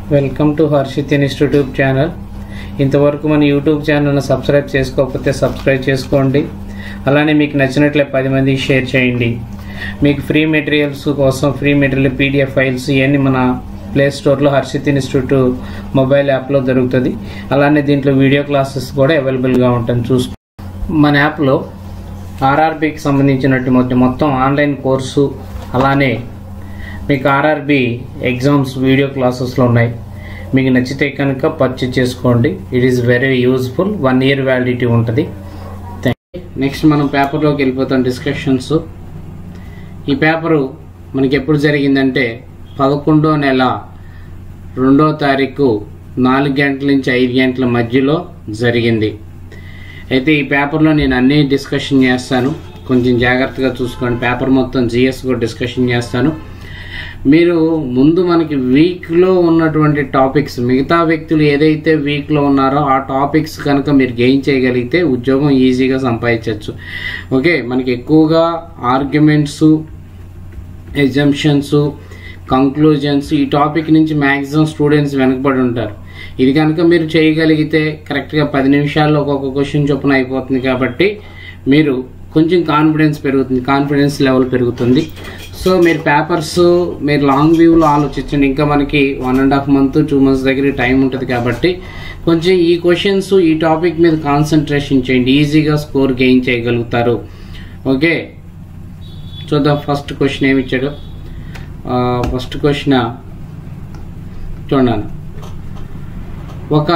Welcome to Harshit institute channel ఇంతవరకు మన YouTube ఛానల్ని సబ్స్క్రైబ్ చేసుకోకపోతే సబ్స్క్రైబ్ చేసుకోండి అలానే మీకు నచ్చినట్లే పది మందికి షేర్ చేయండి మీకు ఫ్రీ మెటీరియల్స్ కోసం ఫ్రీ మెటీరియల్ పీడిఎఫ్ ఫైల్స్ ఇవన్నీ మన ప్లే స్టోర్లో హర్షిత్ ఇన్స్టిట్యూట్ మొబైల్ యాప్లో దొరుకుతుంది అలానే దీంట్లో వీడియో క్లాసెస్ కూడా అవైలబుల్గా ఉంటుంది చూసుకో మన యాప్లో ఆర్ఆర్బికి సంబంధించినట్టు మొత్తం మొత్తం ఆన్లైన్ కోర్సు అలానే మీకు ఆర్ఆర్బి ఎగ్జామ్స్ వీడియో క్లాసెస్లో ఉన్నాయి మీకు నచ్చితే కనుక పర్చేజ్ చేసుకోండి it is very useful one year validity ఉంటుంది నెక్స్ట్ మనం పేపర్లోకి వెళ్ళిపోతాం డిస్కషన్స్ ఈ పేపరు మనకి ఎప్పుడు జరిగిందంటే పదకొండో నెల రెండో తారీఖు నాలుగు గంటల నుంచి ఐదు గంటల మధ్యలో జరిగింది అయితే ఈ పేపర్లో నేను అన్ని డిస్కషన్ చేస్తాను కొంచెం జాగ్రత్తగా చూసుకోండి పేపర్ మొత్తం జిఎస్ కూడా డిస్కషన్ చేస్తాను మీరు ముందు మనకి వీక్లో ఉన్నటువంటి టాపిక్స్ మిగతా వ్యక్తులు ఏదైతే వీక్లో ఉన్నారో ఆ టాపిక్స్ కనుక మీరు గెయిన్ చేయగలిగితే ఉద్యోగం ఈజీగా సంపాదించవచ్చు ఓకే మనకి ఎక్కువగా ఆర్గ్యుమెంట్స్ ఎగ్జంప్షన్స్ కంక్లూజన్స్ ఈ టాపిక్ నుంచి మ్యాక్సిమం స్టూడెంట్స్ వెనకబడి ఉంటారు ఇది కనుక మీరు చేయగలిగితే కరెక్ట్గా పది నిమిషాల్లో ఒక్కొక్క క్వశ్చన్ చొప్పున అయిపోతుంది కాబట్టి మీరు కొంచెం కాన్ఫిడెన్స్ పెరుగుతుంది కాన్ఫిడెన్స్ లెవెల్ పెరుగుతుంది సో మీరు పేపర్స్ మీరు లాంగ్ వ్యూలో ఆలోచించండి ఇంకా మనకి one and half month two months దగ్గర టైం ఉంటుంది కాబట్టి కొంచెం ఈ క్వశ్చన్స్ ఈ టాపిక్ మీద కాన్సన్ట్రేషన్ చేయండి ఈజీగా స్కోర్ గెయిన్ చేయగలుగుతారు ఓకే చూద్దాం ఫస్ట్ క్వశ్చన్ ఏమి ఇచ్చాడు ఫస్ట్ క్వశ్చన్ చూడండి ఒక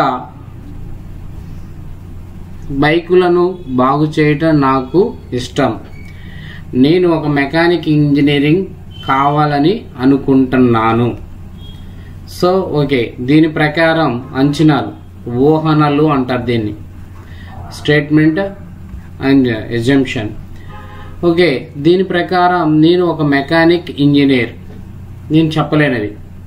బైకులను బాగు చేయటం నాకు ఇష్టం నేను ఒక మెకానిక్ ఇంజనీరింగ్ కావాలని అనుకుంటున్నాను సో ఓకే దీని ప్రకారం అంచనాలు ఊహనలు అంటారు దీన్ని స్టేట్మెంట్ అండ్ ఎజంప్షన్ ఓకే దీని ప్రకారం నేను ఒక మెకానిక్ ఇంజనీర్ నేను చెప్పలేనది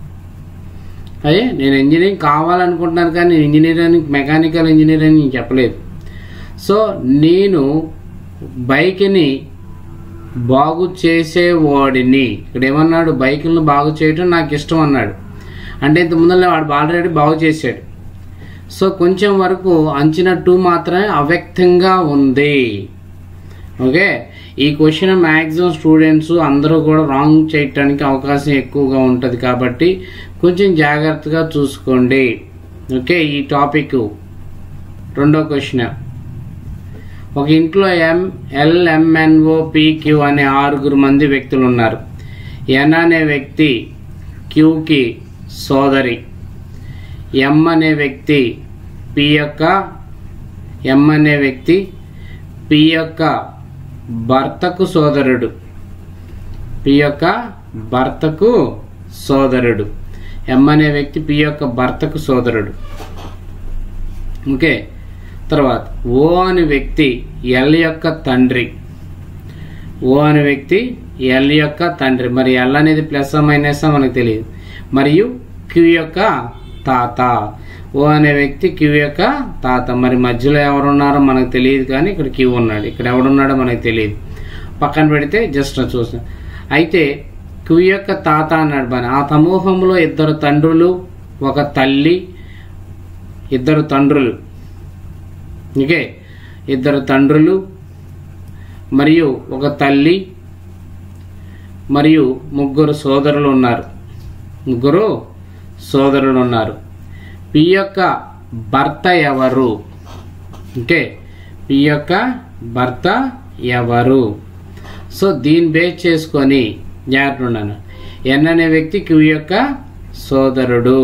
అదే నేను ఇంజనీరింగ్ కావాలనుకుంటున్నాను కానీ నేను ఇంజనీరింగ్ మెకానికల్ ఇంజనీర్ అని నేను చెప్పలేదు సో నేను బైక్ని బాగు చేసేవాడిని ఇక్కడ ఏమన్నాడు బైకులను బాగు చేయటం నాకు ఇష్టం అన్నాడు అంటే ఇంత ముందర వాడు ఆల్రెడీ బాగు చేశాడు సో కొంచెం వరకు అంచనా టూ మాత్రమే అవ్యక్తంగా ఉంది ఓకే ఈ క్వశ్చన్ మ్యాక్సిమం స్టూడెంట్స్ అందరూ కూడా రాంగ్ చేయటానికి అవకాశం ఎక్కువగా ఉంటుంది కాబట్టి కొంచెం జాగ్రత్తగా చూసుకోండి ఓకే ఈ టాపిక్ రెండో క్వశ్చన్ ఒక ఇంట్లో ఎం ఎల్ఎంఎన్ఓ పీక్యూ అనే ఆరుగురు మంది వ్యక్తులు ఉన్నారు ఎన్ అనే వ్యక్తి క్యూకి సోదరి ఎం అనే వ్యక్తి పి యొక్క ఎం అనే వ్యక్తి పి యొక్క భర్తకు సోదరుడు పి యొక్క భర్తకు సోదరుడు ఎం అనే వ్యక్తి పి యొక్క భర్తకు సోదరుడు ఓకే తర్వాత ఓ అనే వ్యక్తి ఎల్ యొక్క తండ్రి ఓ అనే వ్యక్తి ఎల్ యొక్క తండ్రి మరి ఎల్ అనేది ప్లస్ మైనస్ మనకు తెలియదు మరియు క్యూ యొక్క తాత ఓ అనే వ్యక్తి క్యూ యొక్క తాత మరి మధ్యలో ఎవరున్నారో మనకు తెలియదు కానీ ఇక్కడ క్యూ ఉన్నాడు ఇక్కడ ఎవడున్నాడో మనకు తెలియదు పక్కన పెడితే జస్ట్ చూసాం అయితే క్యూ యొక్క తాత అన్నాడు బాగా ఆ సమూహంలో ఇద్దరు తండ్రులు ఒక తల్లి ఇద్దరు తండ్రులు ఓకే ఇద్దరు తండ్రులు మరియు ఒక తల్లి మరియు ముగ్గురు సోదరులు ఉన్నారు ముగ్గురు సోదరులు ఉన్నారు పి యొక్క భర్త ఎవరు ఓకే పి యొక్క భర్త ఎవరు సో దీన్ని బేస్ చేసుకొని జాగ్రత్త ఉన్నాను ఎన్ అనే వ్యక్తి క్యూ యొక్క సోదరుడు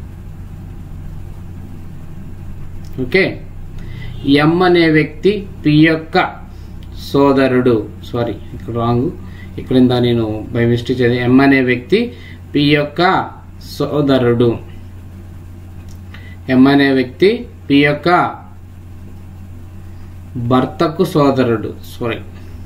ఓకే ఎం అనే వ్యక్తి పి యొక్క సోదరుడు సారీ ఇక్కడ రాంగ్ ఇక్కడ నేను బై మిస్టేక్ చదివి ఎం అనే వ్యక్తి పి యొక్క సోదరుడు ఎం అనే వ్యక్తి పి యొక్క భర్తకు సోదరుడు సారీ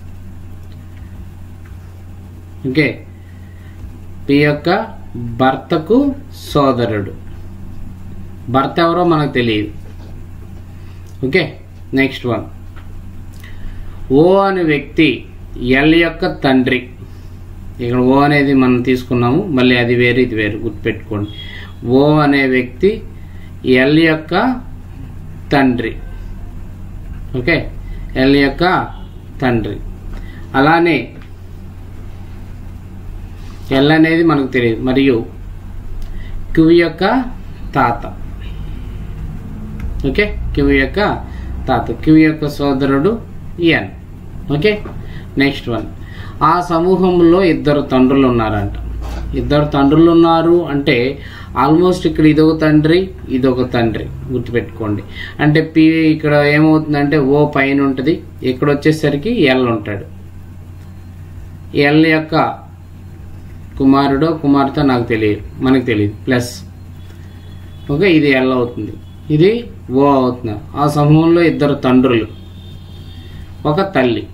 ఓకే పి యొక్క భర్తకు సోదరుడు భర్త ఎవరో మనకు తెలియదు ఓకే నెక్స్ట్ వన్ ఓ అనే వ్యక్తి ఎల్ యొక్క తండ్రి ఇక్కడ ఓ అనేది మనం తీసుకున్నాము మళ్ళీ అది వేరు ఇది వేరు గుర్తుపెట్టుకోండి ఓ అనే వ్యక్తి ఎల్ యొక్క తండ్రి ఓకే ఎల్ యొక్క తండ్రి అలానే ఎల్ అనేది మనకు తెలియదు మరియు క్యూ యొక్క తాత ఓకే క్యూ యొక్క తాత క్యూ యొక్క సోదరుడు ఎన్ ఓకే నెక్స్ట్ వన్ ఆ సమూహంలో ఇద్దరు తండ్రులు ఉన్నారంట ఇద్దరు తండ్రులు ఉన్నారు అంటే ఆల్మోస్ట్ ఇక్కడ ఇదొక తండ్రి ఇదొక తండ్రి గుర్తుపెట్టుకోండి అంటే పి ఇక్కడ ఏమవుతుందంటే ఓ పైన ఉంటుంది ఇక్కడ వచ్చేసరికి ఎల్ ఉంటాడు ఎల్ యొక్క కుమారుడో కుమార్తె నాకు తెలియదు మనకు తెలియదు ప్లస్ ఓకే ఇది ఎల్ అవుతుంది ఇది ఓ అవుతుంది ఆ సమూహంలో ఇద్దరు తండ్రులు ఒక తల్లి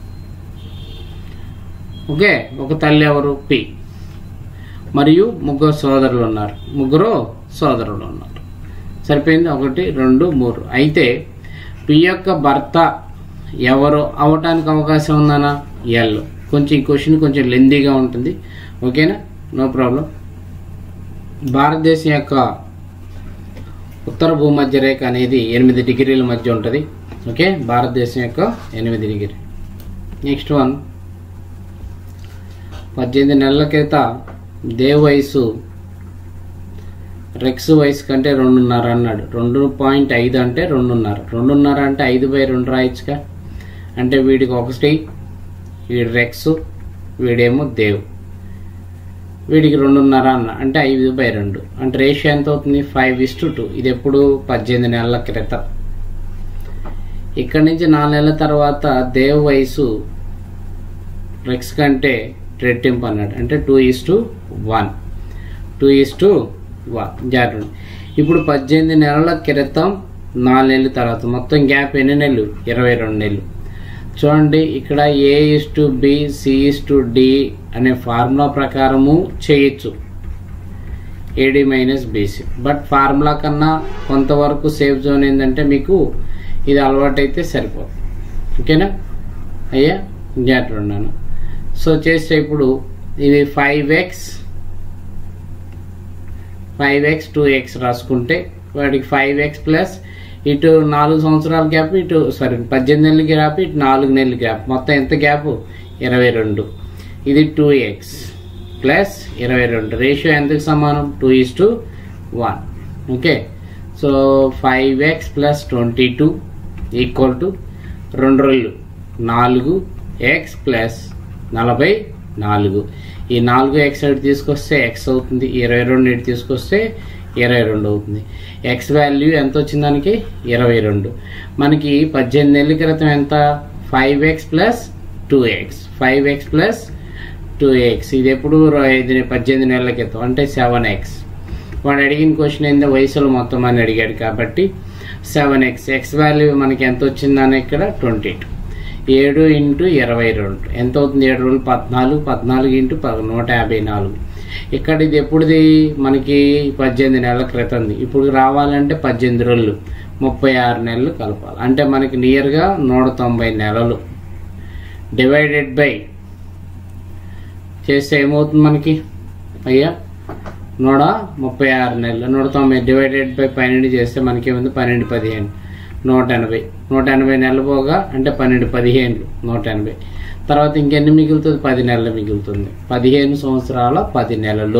ఓకే ఒక తల్లి ఎవరు పి మరియు ముగ్గురు సోదరులు ఉన్నారు ముగ్గురు సోదరులు ఉన్నారు సరిపోయింది ఒకటి రెండు మూడు అయితే పి యొక్క భర్త ఎవరు అవటానికి అవకాశం ఉందనా ఎల్ కొంచెం ఈ క్వశ్చన్ కొంచెం లెందీగా ఉంటుంది ఓకేనా నో ప్రాబ్లం భారతదేశం యొక్క ఉత్తర భూమధ్య రేఖ అనేది ఎనిమిది డిగ్రీల మధ్య ఉంటుంది ఓకే భారతదేశం యొక్క ఎనిమిది డిగ్రీ నెక్స్ట్ వన్ పద్దెనిమిది నెలల క్రితం దేవ్ వయసు రెక్స్ వయసు కంటే రెండున్నర అన్నాడు రెండు పాయింట్ ఐదు అంటే రెండున్నర రెండున్నర అంటే ఐదు బై రెండు రాయొచ్చుగా అంటే వీడికి ఒకటి వీడి రెక్స్ వీడేమో దేవ్ వీడికి రెండున్నర అన్న అంటే ఐదు బై రెండు అంటే రేషియో ఎంత అవుతుంది ఫైవ్ ఇస్ టు టూ ఇది ఎప్పుడు పద్దెనిమిది నెలల క్రితం ఇక్కడి నుంచి నాలుగు నెలల తర్వాత దేవ్ వయసు రెక్స్ కంటే రెట్టింపు అన్నాడు అంటే two is to one two is to one జాగ్రత్త ఇప్పుడు పద్దెనిమిది నెలల క్రితం నాలుగు నెలల తర్వాత మొత్తం గ్యాప్ ఎన్ని నెలలు ఇరవై రెండు నెలలు చూడండి ఇక్కడ A is to B C is to D అనే ఫార్ములా ప్రకారము చేయొచ్చు AD minus BC but formula కన్నా కొంతవరకు సేఫ్ జోన్ ఏంటంటే మీకు ఇది అలవాటైతే సరిపోతుంది ఓకేనా అయ్యా జాగ్రత్త ఉన్నాను సో చేస్తే ఇప్పుడు ఇది five X five X two X రాసుకుంటే వాడికి ఫైవ్ ఎక్స్ ప్లస్ ఇటు నాలుగు సంవత్సరాల గ్యాప్ ఇటు సారీ పద్దెనిమిది నెలల గ్యాప్ ఇటు నాలుగు నెలల గ్యాప్ మొత్తం ఎంత గ్యాప్ ఇరవై రెండు ఇది టూ ఎక్స్ ప్లస్ ఇరవై రెండు రేషియో ఎంతకు సమానం two is to one okay so five X plus twenty two equal to రెండు రోజులు నాలుగు ఎక్స్ ప్లస్ నలభై నాలుగు ఈ నాలుగు ఎక్స్ ఇటు తీసుకొస్తే ఎక్స్ అవుతుంది ఇరవై రెండు ఇటు తీసుకొస్తే ఇరవై రెండు అవుతుంది ఎక్స్ వాల్యూ ఎంత వచ్చింది దానికి ఇరవై రెండు మనకి పద్దెనిమిది నెలల క్రితం ఎంత five X plus two X five X plus two X ఇది ఎప్పుడు ర- ఇది పద్దెనిమిది నెలల క్రితం అంటే సెవెన్ ఎక్స్ వాడు అడిగిన క్వశ్చన్ ఏందో వయసులో మొత్తం అని అడిగాడు కాబట్టి సెవెన్ ఎక్స్ ఎక్స్ వాల్యూ మనకి ఎంత వచ్చిందని ఇక్కడ ట్వంటీ టూ ఏడు ఇంటూ ఇరవై రెండు ఎంత అవుతుంది ఏడు రోజులు పద్నాలుగు పద్నాలుగు ఇంటూ ప- నూట యాభై నాలుగు ఇక్కడ ఇది ఎప్పుడుది మనకి పద్దెనిమిది నెలల క్రితంది ఇప్పుడు రావాలంటే పద్దెనిమిది రోజులు ముప్పై ఆరు నెలలు కలపాలి అంటే మనకి నియర్గా నూట తొంభై నెలలు డివైడెడ్ బై చేస్తే ఏమవుతుంది మనకి అయ్యా నూట ముప్పై ఆరు నెలలు నూట తొంభై డివైడెడ్ బై పన్నెండు చేస్తే మనకి ఏముంది పన్నెండు పదిహేను నూట ఎనభై నూట ఎనభై నెలలు పోగా అంటే పన్నెండు పదిహేనులు నూట ఎనభై తర్వాత ఇంకెన్ని మిగులుతుంది పది నెలలు మిగులుతుంది పదిహేను సంవత్సరాల పది నెలలు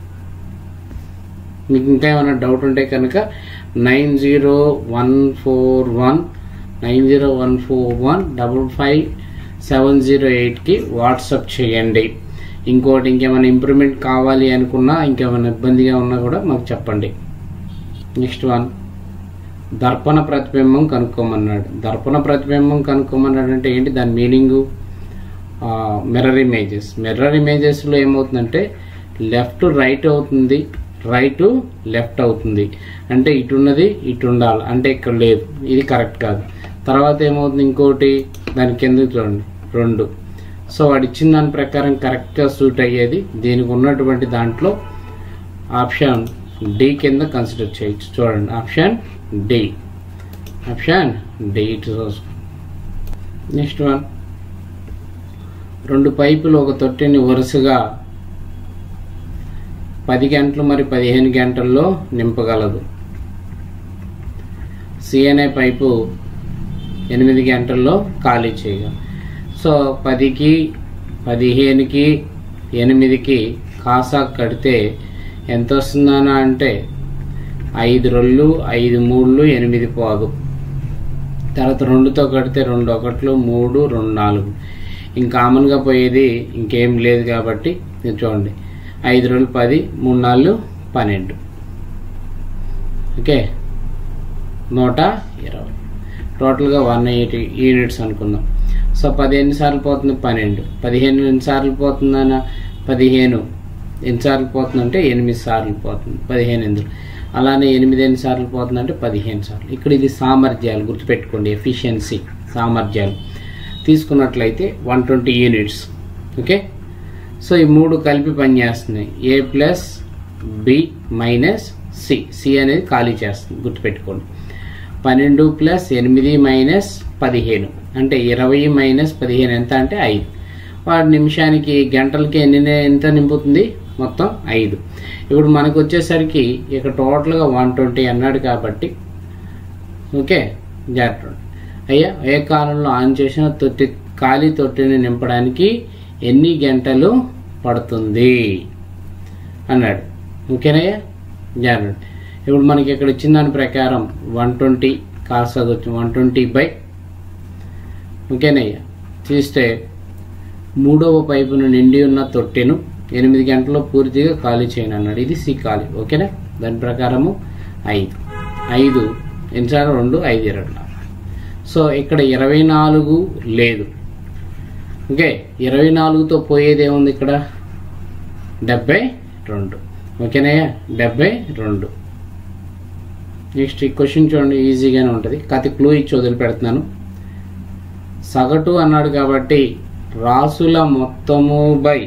మీకు ఇంకా ఏమైనా డౌట్ ఉంటే కనుక nine zero one four one nine zero one four one double five seven zero ఎయిట్కి వాట్సాప్ చేయండి ఇంకోటి ఇంకేమైనా ఇంప్రూవ్మెంట్ కావాలి అనుకున్నా ఇంకేమైనా ఇబ్బందిగా ఉన్నా కూడా మాకు చెప్పండి నెక్స్ట్ వన్ దర్పణ ప్రతిబింబం కనుక్కోమన్నాడు దర్పణ ప్రతిబింబం కనుక్కోమన్నాడు అంటే ఏంటి దాని మీనింగు మిర్రర్ ఇమేజెస్ మిర్రర్ ఇమేజెస్లో ఏమవుతుందంటే లెఫ్ట్ రైట్ అవుతుంది రైట్ లెఫ్ట్ అవుతుంది అంటే ఇటు ఉన్నది ఇటు ఉండాలి అంటే ఇక్కడ లేదు ఇది కరెక్ట్ కాదు తర్వాత ఏమవుతుంది ఇంకోటి దాని కిందకి చూడండి రెండు సో వాడు ఇచ్చిన దాని ప్రకారం కరెక్ట్గా సూట్ అయ్యేది దీనికి ఉన్నటువంటి దాంట్లో ఆప్షన్ డి కింద కన్సిడర్ చేయొచ్చు చూడండి ఆప్షన్ డి ఆప్షన్ డి ఇటు నెక్స్ట్ వన్ రెండు పైపులు ఒక తొట్టిని వరుసగా పది గంటలు మరి పదిహేను గంటల్లో నింపగలదు సి అనే పైపు ఎనిమిది గంటల్లో ఖాళీ చేయగలదు సో పదికి పదిహేనుకి ఎనిమిదికి కాసా కడితే ఎంత వస్తుందనా అంటే ఐదు రొళ్ళు ఐదు మూడులు ఎనిమిది పోదు తర్వాత రెండుతో కడితే రెండు ఒకట్లు మూడు రెండు నాలుగు ఇంకా కామన్గా పోయేది ఇంకేం లేదు కాబట్టి ఇది చూడండి ఐదు రోజులు పది మూడు నాలుగు పన్నెండు ఓకే నూట ఇరవై టోటల్గా వన్ ఎయిటీ యూనిట్స్ అనుకుందాం సో పది ఎన్నిసార్లు పోతుంది పన్నెండు పదిహేను ఎన్నిసార్లు పోతుందన్న పదిహేను ఎన్నిసార్లు పోతుందంటే ఎనిమిది సార్లు పోతుంది పదిహేను ఎందుకు అలానే ఎనిమిది ఎన్నిసార్లు పోతుందంటే పదిహేను సార్లు ఇక్కడ ఇది సామర్థ్యాలు గుర్తుపెట్టుకోండి ఎఫిషియన్సీ సామర్థ్యాలు తీసుకున్నట్లయితే one twenty units okay so ఈ మూడు కలిపి పనిచేస్తున్నాయి A plus B minus C C అనేది ఖాళీ చేస్తుంది గుర్తుపెట్టుకోండి పన్నెండు ప్లస్ ఎనిమిది మైనస్ పదిహేను అంటే ఇరవై మైనస్ పదిహేను ఎంత అంటే ఐదు వాడు నిమిషానికి గంటలకి ఎన్ని ఎంత నింపుతుంది మొత్తం ఐదు ఇప్పుడు మనకు వచ్చేసరికి ఇక టోటల్గా వన్ ట్వంటీ అన్నాడు కాబట్టి ఓకే జాగ్రత్త అయ్యా ఏ కాలంలో ఆన్ చేసిన తొట్టి ఖాళీ తొట్టిని నింపడానికి ఎన్ని గంటలు పడుతుంది అన్నాడు ఓకేనయ్యా జాగ్రత్త ఇప్పుడు మనకి ఇక్కడ ఇచ్చిన దాని ప్రకారం వన్ ట్వంటీ కాసాగా వచ్చింది వన్ ట్వంటీ బై ఓకేనయ్యా చూస్తే మూడవ పైపును నిండి ఉన్న తొట్టెను ఎనిమిది గంటల్లో పూర్తిగా ఖాళీ చేయను అన్నాడు ఇది సి ఖాళీ ఓకేనా దాని ప్రకారము ఐదు ఐదు ఎన్నిసార్లు రెండు ఐదు ఇరవై నాలుగు సో ఇక్కడ ఇరవై నాలుగు లేదు ఓకే ఇరవై నాలుగుతో పోయేది ఏముంది ఇక్కడ డెబ్బై రెండు ఓకేనయ్యా డెబ్బై రెండు నెక్స్ట్ ఈ క్వశ్చన్ చూడండి ఈజీగానే ఉంటుంది కథ క్లూ ఇచ్చి వదిలిపెడుతున్నాను సగటు అన్నాడు కాబట్టి రాసుల మొత్తము బై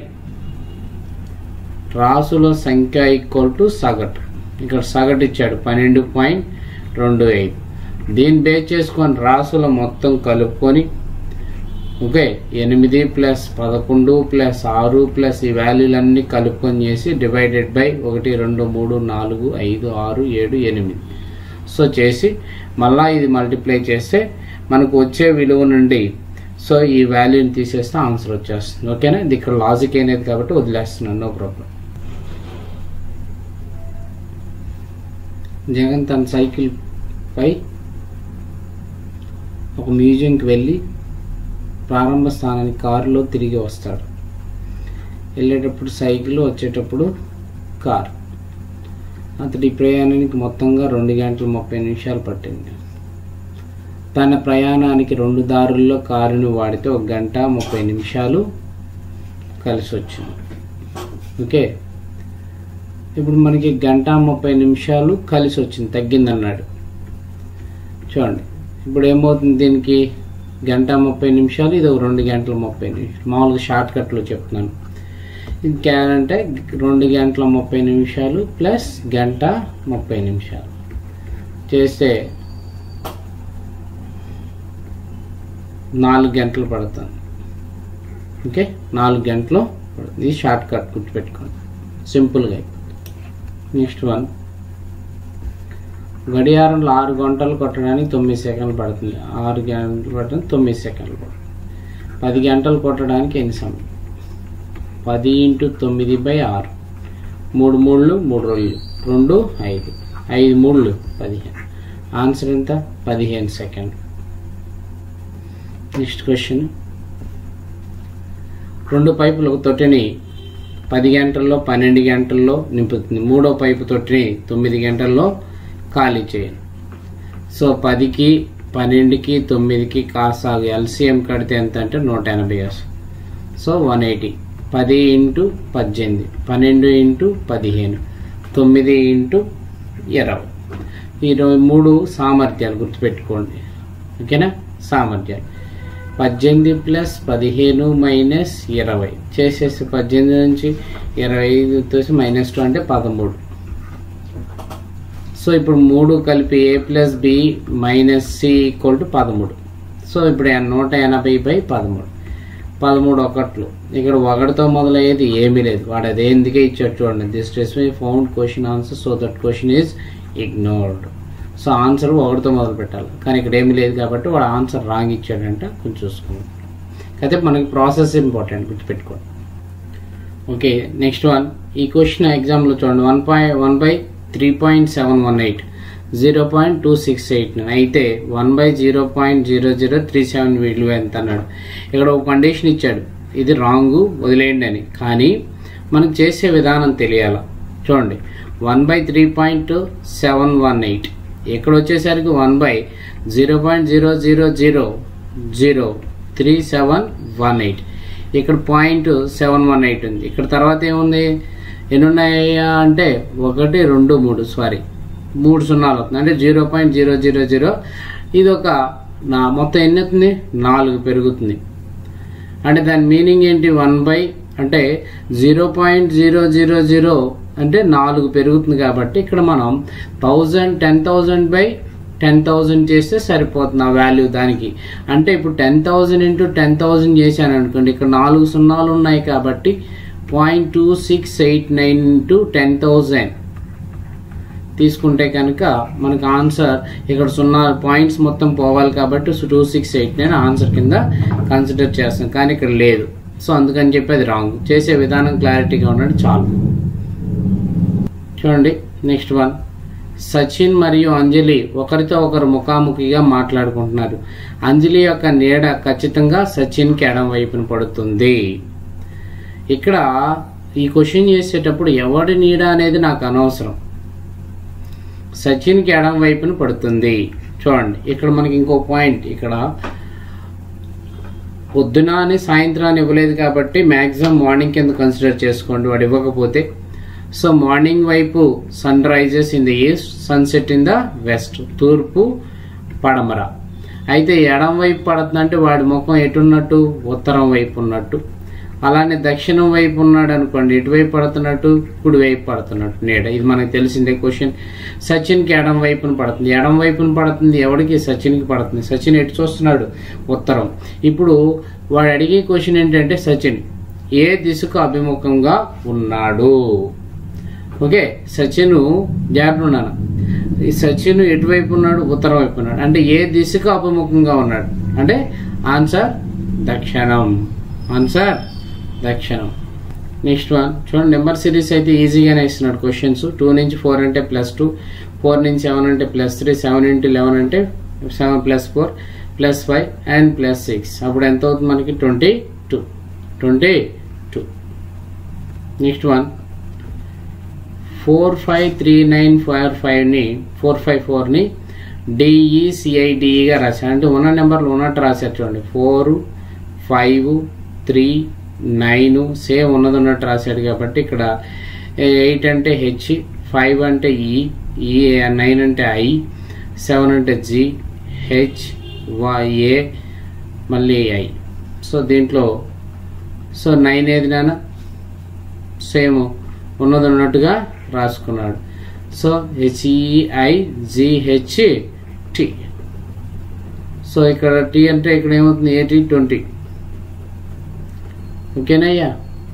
రాసుల సంఖ్య ఈక్వల్ టు సగటు ఇక్కడ సగటు ఇచ్చాడు పన్నెండు పాయింట్ రెండు ఐదు దీన్ని బేస్ చేసుకొని రాసుల మొత్తం కలుపుకొని ఓకే ఎనిమిది ప్లస్ పదకొండు ప్లస్ ఆరు ప్లస్ ఈ వాల్యూలన్నీ కలుపుకొని చేసి డివైడెడ్ బై ఒకటి రెండు మూడు నాలుగు ఐదు ఆరు ఏడు ఎనిమిది సో చేసి మళ్ళా ఇది మల్టిప్లై చేస్తే మనకు వచ్చే విలువ నుండి సో ఈ వాల్యూని తీసేస్తే ఆన్సర్ వచ్చేస్తుంది ఓకేనా ఇది ఇక్కడ లాజిక్ అనేది కాబట్టి వదిలేస్తున్నాను నో ప్రాబ్లం జగన్ తన సైకిల్ పై ఒక మ్యూజియంకి వెళ్ళి ప్రారంభ స్థానానికి కారులో తిరిగి వస్తాడు వెళ్ళేటప్పుడు సైకిల్ వచ్చేటప్పుడు కార్ అతడి ప్రయాణానికి మొత్తంగా రెండు గంటల ముప్పై నిమిషాలు పట్టింది తన ప్రయాణానికి రెండు దారుల్లో కారుని వాడితే ఒక గంట ముప్పై నిమిషాలు కలిసి వచ్చింది ఓకే ఇప్పుడు మనకి గంట ముప్పై నిమిషాలు కలిసి వచ్చింది తగ్గిందన్నాడు చూడండి ఇప్పుడు ఏమవుతుంది దీనికి గంట ముప్పై నిమిషాలు ఇది ఒక రెండు గంటల ముప్పై నిమిషాలు మామూలుగా షార్ట్ కట్లో చెప్తున్నాను ఇంకా అంటే రెండు గంటల ముప్పై నిమిషాలు ప్లస్ గంట ముప్పై నిమిషాలు చేస్తే నాలుగు గంటలు పడుతుంది ఓకే నాలుగు గంటలు పడుతుంది ఇది షార్ట్ కట్ గుర్తుపెట్టుకోండి సింపుల్గా అయిపోతుంది నెక్స్ట్ వన్ గడియారంలో ఆరు గంటలు కొట్టడానికి తొమ్మిది సెకండ్లు పడుతుంది ఆరు గంటలు పట్టడానికి తొమ్మిది సెకండ్లు పడుతుంది పది గంటలు కొట్టడానికి ఎన్ని సమయం పది ఇంటూ తొమ్మిది బై ఆరు మూడు మూడులు మూడు రోజులు రెండు ఐదు ఐదు మూడులు పదిహేను ఆన్సర్ ఎంత పదిహేను సెకండ్ నెక్స్ట్ క్వశ్చన్ రెండు పైపులు తొట్టిని పది గంటల్లో పన్నెండు గంటల్లో నింపుతుంది మూడో పైపు తొట్టిని తొమ్మిది గంటల్లో ఖాళీ చేయండి సో పదికి పన్నెండుకి తొమ్మిదికి కాసాగు ఎల్సిఎం కడితే ఎంత అంటే నూట ఎనభై వస్తుంది సో వన్ ఎయిటీ పది ఇంటూ పద్దెనిమిది పన్నెండు ఇంటూ పదిహేను తొమ్మిది ఇంటూ ఇరవై ఇరవై మూడు సామర్థ్యాలు గుర్తుపెట్టుకోండి ఓకేనా సామర్థ్యాలు పద్దెనిమిది ప్లస్ పదిహేను మైనస్ ఇరవై చేసేసి పద్దెనిమిది నుంచి ఇరవై ఐదు తోసి మైనస్ టూ అంటే పదమూడు సో ఇప్పుడు మూడు కలిపి A plus B minus C equal to పదమూడు సో ఇప్పుడు నూట ఎనభై బై పదమూడు పదమూడు ఒకట్లు ఇక్కడ ఒకటితో మొదలయ్యేది ఏమీ లేదు వాడు అదే ఎందుకే ఇచ్చాడు చూడండి this test me found question answer so that question is ignored so answer ఒకటితో మొదలు పెట్టాలి కానీ ఇక్కడ ఏమీ లేదు కాబట్టి వాడు ఆన్సర్ రాంగ్ ఇచ్చాడంట కొంచెం చూసుకోండి అయితే మనకి ప్రాసెస్ ఇంపార్టెంట్ గుర్తుపెట్టుకోండి ఓకే నెక్స్ట్ వన్ ఈ క్వశ్చన్ ఎగ్జామ్లో చూడండి one point one by three point seven one eight zero point two six eight అయితే one by zero point zero zero three seven విలువ ఎంత అన్నాడు ఇక్కడ ఒక కండిషన్ ఇచ్చాడు ఇది రాంగ్ వదిలేయండి అని కానీ మనకు చేసే విధానం తెలియాల చూడండి one by three point seven one eight ఇక్కడ వచ్చేసరికి one by zero point zero zero zero zero three seven one eight ఇక్కడ పాయింట్ సెవెన్ వన్ ఎయిట్ ఉంది ఇక్కడ తర్వాత ఏముంది ఎన్ని ఉన్నాయా అంటే ఒకటి రెండు మూడు సారీ మూడు సున్నాలు అవుతుంది అంటే zero point zero zero zero ఇది ఒక నా మొత్తం ఎన్ని అవుతుంది నాలుగు పెరుగుతుంది అంటే దాని మీనింగ్ ఏంటి వన్ బై అంటే zero point zero zero zero అంటే నాలుగు పెరుగుతుంది కాబట్టి ఇక్కడ మనం thousand ten thousand by ten thousand చేస్తే సరిపోతుంది ఆ వాల్యూ దానికి అంటే ఇప్పుడు ten thousand into ten thousand చేశాను అనుకోండి ఇక్కడ నాలుగు సున్నాలు ఉన్నాయి కాబట్టి point two six eight nine into ten thousand తీసుకుంటే కనుక మనకు ఆన్సర్ ఇక్కడ సున్నా పాయింట్స్ మొత్తం పోవాలి కాబట్టి two six eight nine answer కింద కన్సిడర్ చేస్తాం కానీ ఇక్కడ లేదు సో అందుకని చెప్పి అది రాంగ్ చేసే విధానం క్లారిటీగా ఉన్నాడు చాలు చూడండి నెక్స్ట్ వన్ సచిన్ మరియు అంజలి ఒకరితో ఒకరు ముఖాముఖిగా మాట్లాడుకుంటున్నారు అంజలి యొక్క నీడ ఖచ్చితంగా సచిన్కి ఎడం వైపున పడుతుంది ఇక్కడ ఈ క్వశ్చన్ చేసేటప్పుడు ఎవడి నీడ అనేది నాకు అనవసరం సచిన్కి ఎడం వైపున పడుతుంది చూడండి ఇక్కడ మనకి ఇంకో పాయింట్ ఇక్కడ పొద్దున అని సాయంత్రాన్ని ఇవ్వలేదు కాబట్టి మ్యాక్సిమం మార్నింగ్ కింద కన్సిడర్ చేసుకోండి వాడు ఇవ్వకపోతే సో మార్నింగ్ వైపు sun rises in the east sunset in the west తూర్పు పడమర అయితే ఎడం వైపు పడుతుందంటే వాడి ముఖం ఎటున్నట్టు ఉత్తరం వైపు ఉన్నట్టు అలానే దక్షిణం వైపు ఉన్నాడు అనుకోండి ఇటువైపు పడుతున్నట్టు కుడి వైపు పడుతున్నట్టు నీడ ఇది మనకు తెలిసిందే క్వశ్చన్ సచిన్కి ఎడం వైపున పడుతుంది ఎడం వైపున పడుతుంది ఎవడికి సచిన్కి పడుతుంది సచిన్ ఎటు చూస్తున్నాడు ఉత్తరం ఇప్పుడు వాడు అడిగే క్వశ్చన్ ఏంటంటే సచిన్ ఏ దిశకు అభిముఖంగా ఉన్నాడు ఓకే సచిన్ జాగ్రత్త ఉన్నాను ఈ సచిన్ ఎటువైపు ఉన్నాడు ఉత్తరం వైపు ఉన్నాడు అంటే ఏ దిశకు అభిముఖంగా ఉన్నాడు అంటే ఆన్సర్ దక్షిణం ఆన్సర్ దక్షిణం నెక్స్ట్ వన్ చూడండి నెంబర్ సిరీస్ అయితే ఈజీగానే ఇస్తున్నాడు క్వశ్చన్స్ టూ నుంచి ఫోర్ అంటే ప్లస్ టూ ఫోర్ నుంచి సెవెన్ అంటే plus three seven into eleven అంటే seven plus four plus five and plus six అప్పుడు ఎంత అవుతుంది మనకి twenty two twenty two next one four five three nine four ఫైవ్ని ఫోర్ ఫైవ్ ఫోర్ని డిఈసిఐడిఈగా రాశారు అంటే ఉన్న నెంబర్లు ఉన్నట్టు రాశారు చూడండి four five three nine same ఉన్నది ఉన్నట్టు రాశాడు కాబట్టి ఇక్కడ ఎయిట్ అంటే హెచ్ ఫైవ్ అంటే ఈ ఈ నైన్ అంటే ఐ సెవెన్ అంటే జి హెచ్ ఏ మళ్ళీ ఐ సో దీంట్లో సో నైన్ ఏది నాన్న సేమ్ ఉన్నది ఉన్నట్టుగా రాసుకున్నాడు so HEI GH T so ఇక్కడ టీ అంటే ఇక్కడ ఏమవుతుంది ఏటీ ట్వంటీ ఓకేనయ్యా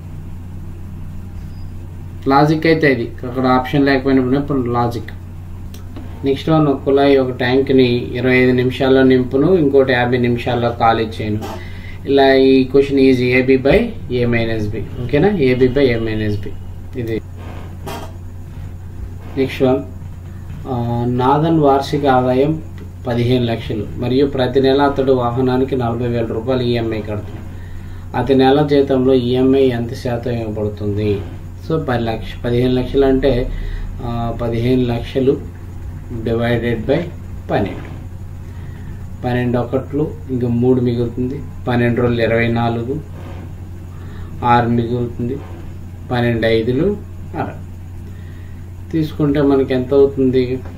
లాజిక్ అయితే ఇది అక్కడ ఆప్షన్ లేకపోయినప్పుడు ఇప్పుడు లాజిక్ నెక్స్ట్ వన్ ఒక కుళాయి ఒక ట్యాంక్ని ఇరవై ఐదు నిమిషాల్లో నింపును ఇంకోటి యాభై నిమిషాల్లో ఖాళీ చేయను ఇలా ఈ question easy AB by A minus B ఓకేనా AB by A minus B ఇది నెక్స్ట్ వన్ నాదన్ వార్షిక ఆదాయం పదిహేను లక్షలు మరియు ప్రతి నెల అతడు వాహనానికి నలభై వేల రూపాయలు ఈఎంఐ కడుతున్నాడు అతని నెల జీతంలో ఈఎంఐ ఎంత శాతం ఇవ్వబడుతుంది సో పది లక్ష పదిహేను లక్షలు అంటే ఆ, పదిహేను లక్షలు డివైడెడ్ బై పన్నెండు పన్నెండు ఒకట్లు ఇంకా మూడు మిగులుతుంది పన్నెండు రోజులు ఇరవై నాలుగు ఆరు మిగులుతుంది పన్నెండు ఐదులు అరవై తీసుకుంటే మనకి ఎంత అవుతుంది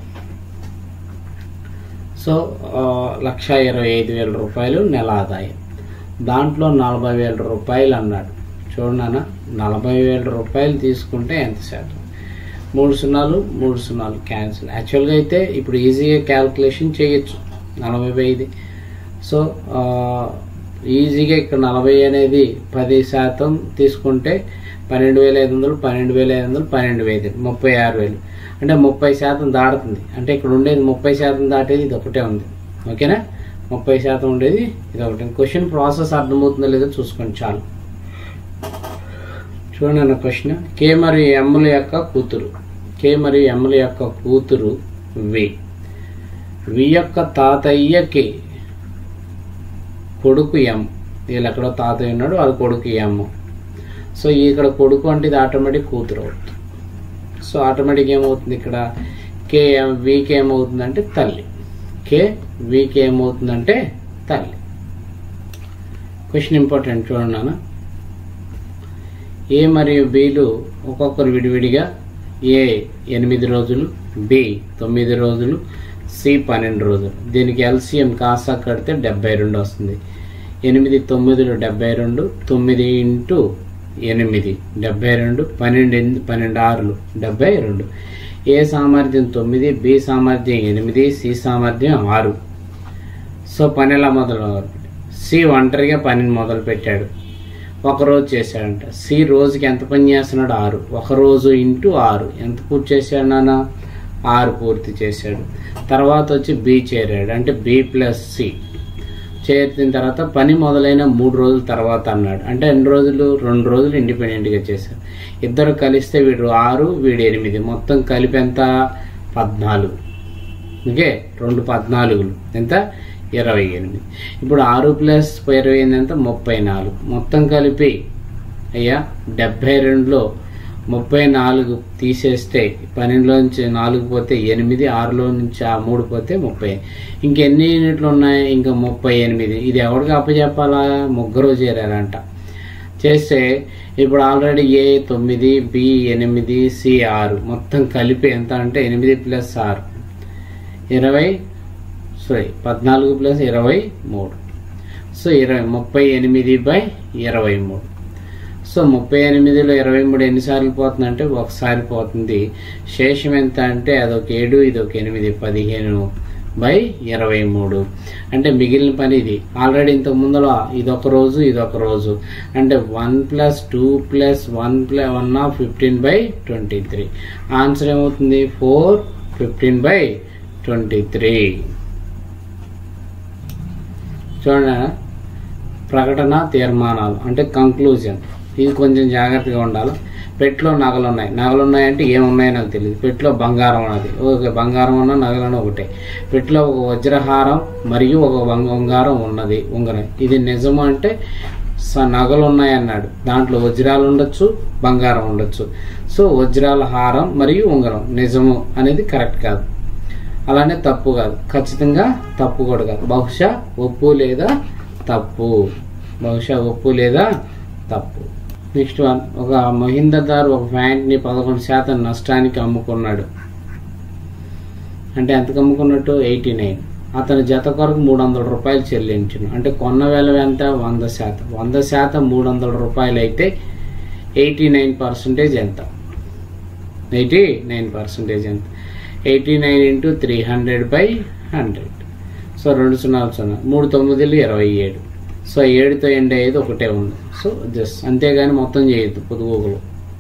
సో ఆ, లక్ష ఇరవై ఐదు వేల రూపాయలు నెల ఆదాయం దాంట్లో నలభై వేల రూపాయలు అన్నాడు చూడనా నలభై వేల రూపాయలు తీసుకుంటే ఎంత శాతం మూడు సున్నాలు మూడు సున్నాలు క్యాన్సిల్ యాక్చువల్గా అయితే ఇప్పుడు ఈజీగా క్యాల్కులేషన్ చేయొచ్చు నలభై ఐదు సో ఆ, ఈజీగా ఇక్కడ నలభై అనేది పది శాతం తీసుకుంటే పన్నెండు వేల ఐదు వందలు పన్నెండు వేల ఐదు వందలు పన్నెండు వేలు ముప్పై ఆరు వేలు అంటే ముప్పై శాతం దాడుతుంది అంటే ఇక్కడ ఉండేది ముప్పై శాతం దాటేది ఇది ఒకటే ఉంది ఓకేనా ముప్పై శాతం ఉండేది ఇది ఒకటి క్వశ్చన్ ప్రాసెస్ అర్థమవుతుందో లేదో చూసుకోండి చాలు చూడండి అన్న క్వశ్చన్ కే మరియు ఎమ్ముల యొక్క కూతురు కే మరియు ఎమ్ముల యొక్క కూతురు వి వి యొక్క తాతయ్యకి కొడుకు ఎం వీళ్ళు ఎక్కడో తాతయ్య ఉన్నాడు అది కొడుకు ఎమ్ సో ఇక్కడ కొడుకు అంటే ఇది ఆటోమేటిక్ కూతురు అవుతుంది సో ఆటోమేటిక్ ఏమవుతుంది ఇక్కడ కే వీకి ఏమవుతుందంటే తల్లి కే వీకి ఏమవుతుందంటే తల్లి క్వశ్చన్ ఇంపార్టెంట్ చూడండి నాన్న ఏ మరియు బిలు ఒక్కొక్కరు విడివిడిగా ఏ ఎనిమిది రోజులు బి తొమ్మిది రోజులు సి పన్నెండు రోజులు దీనికి ఎల్సిఎం కాసా కడితే డెబ్బై రెండు వస్తుంది ఎనిమిది తొమ్మిదిలో డెబ్బై రెండు తొమ్మిది ఇంటూ ఎనిమిది డెబ్బై రెండు పన్నెండు ఎనిమిది పన్నెండు ఆరులు డెబ్బై రెండు ఏ సామర్థ్యం తొమ్మిది బి సామర్థ్యం ఎనిమిది సి సామర్థ్యం ఆరు సో పని ఎలా మొదలు సి ఒంటరిగా పనిని మొదలు పెట్టాడు ఒక రోజు చేశాడంట సి రోజుకి ఎంత పని చేస్తున్నాడు ఆరు ఒక రోజు ఇంటూ ఆరు ఎంత పూర్తి చేశాడు నాన్న ఆరు పూర్తి చేశాడు తర్వాత వచ్చి బి చేరాడు అంటే బి ప్లస్ సి చేరిన తర్వాత పని మొదలైన మూడు రోజుల తర్వాత అన్నాడు అంటే ఎన్ని రోజులు రెండు రోజులు ఇండిపెండెంట్గా చేశారు ఇద్దరు కలిస్తే వీడు ఆరు వీడు ఎనిమిది మొత్తం కలిపి ఎంత పద్నాలుగు ఓకే రెండు పద్నాలుగులు ఎంత ఇరవై ఎనిమిది ఇప్పుడు ఆరు ప్లస్ ఇరవై ఎనిమిది ఎంత ముప్పై నాలుగు మొత్తం కలిపి అయ్యా డెబ్బై రెండులో ముప్పై నాలుగు తీసేస్తే పన్నెండులోంచి నాలుగు పోతే ఎనిమిది ఆరులో నుంచి ఆ మూడు పోతే ముప్పై ఇంకెన్ని యూనిట్లు ఉన్నాయి ఇంకా ముప్పై ఎనిమిది ఇది ఎవరికి అప్పచెప్పాలా ముగ్గురు చేరారంట చేస్తే ఇప్పుడు ఆల్రెడీ ఏ తొమ్మిది బి ఎనిమిది సి ఆరు మొత్తం కలిపి ఎంత అంటే ఎనిమిది ప్లస్ ఆరు ఇరవై సారీ పద్నాలుగు ప్లస్ ఇరవై మూడు సో ఇరవై ముప్పై ఎనిమిది బై ఇరవై మూడు సో ముప్పై ఎనిమిదిలో ఇరవై మూడు ఎన్నిసార్లు పోతుందంటే ఒకసారి పోతుంది శేషం ఎంత అంటే అదొక ఏడు ఇది ఒక ఎనిమిది పదిహేను బై ఇరవై మూడు అంటే మిగిలిన పని ఇది ఆల్రెడీ ఇంతకు ముందులో ఇదొక రోజు ఇదొక రోజు అంటే one plus two plus one plus one of fifteen by twenty three answer ఏమవుతుంది four fifteen by twenty three చూడండి ప్రకటన తీర్మానాలు అంటే కంక్లూజన్ ఇది కొంచెం జాగ్రత్తగా ఉండాలి పెట్లో నగలు ఉన్నాయి నగలు ఉన్నాయంటే ఏమున్నాయో నాకు తెలియదు పెట్లో బంగారం ఉన్నది ఓకే బంగారం ఉన్న నగలను ఒకటే పెట్లో ఒక వజ్రహారం మరియు ఒక బంగ- ఉంగారం ఉన్నది ఉంగరం ఇది నిజము అంటే స- నగలు ఉన్నాయన్నాడు దాంట్లో వజ్రాలు ఉండొచ్చు బంగారం ఉండొచ్చు సో వజ్రాల హారం మరియు ఉంగరం నిజము అనేది కరెక్ట్ కాదు అలానే తప్పు కాదు ఖచ్చితంగా తప్పు కూడా కాదు బహుశా ఒప్పు లేదా తప్పు బహుశా ఒప్పు లేదా తప్పు నెక్స్ట్ వన్ ఒక మహీందర్దార్ ఒక ప్యాంట్ని పదకొండు శాతం నష్టానికి అమ్ముకున్నాడు అంటే ఎంతకు అమ్ముకున్నట్టు ఎయిటీ నైన్ అతని జత కొరకు మూడు వందల రూపాయలు చెల్లించును అంటే కొన్న వేల ఎంత వంద శాతం వంద శాతం మూడు వందల రూపాయలు అయితే ఎయిటీ నైన్ పర్సెంటేజ్ ఎంత ఎయిటీ నైన్ పర్సెంటేజ్ ఎంత eighty nine into three hundred by hundred so రెండు సున్నాలు సున్నా మూడు తొమ్మిదిలు ఇరవై ఏడు సో ఏడుతో ఎండ్ అయ్యేది ఒకటే ఉంది సో జస్ట్ అంతేగాని మొత్తం చేయొద్దు పొదుగులు